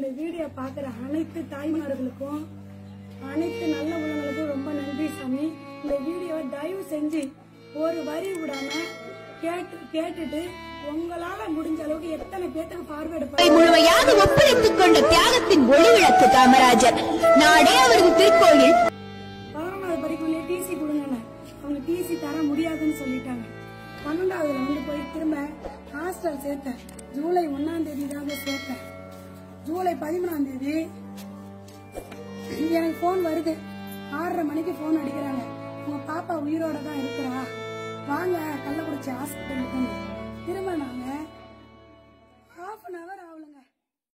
இந்த வீடியோ பார்க்குற அனைத்து தாய்மார்களுக்கும் அனைத்து நல்ல உள்ளவங்களுக்கும் ரொம்ப நன்றி சாமி இந்த வீடியோவை தயவு செஞ்சு ஒரு வரி விடாம கேட்டு கேட்டுட்டு உங்களால முடிஞ்ச அளவுக்கு எத்தனை பேத்துக்கு பார்வையிட அதை முழுமையாக ஒப்படைத்துக் கொண்ட தியாகத்தின் ஒளி விளக்கு காமராஜர் நாடே அவரது திருக்கோயில் பதினொன்றாவது படிக்கணும் டிசி கொடுங்கன்னு அவங்க டிசி தர முடியாதுன்னு சொல்லிட்டாங்க பன்னெண்டாவதுல வந்து போய் திரும்ப ஹாஸ்டல் சேர்த்தேன் ஜூலை ஒன்னாம் தேதி தான் போய் சேர்த்தேன் ஜூலை பதிமூணாம் தேதி எனக்கு ஃபோன் வருது ஆறரை மணிக்கு ஃபோன் அடிக்கிறாங்க உங்க பாப்பா உயிரோட தான் இருக்கிறா வாங்க கள்ளக்குறிச்சி ஹாஸ்பிட்டலுக்கு திரும்ப நாங்க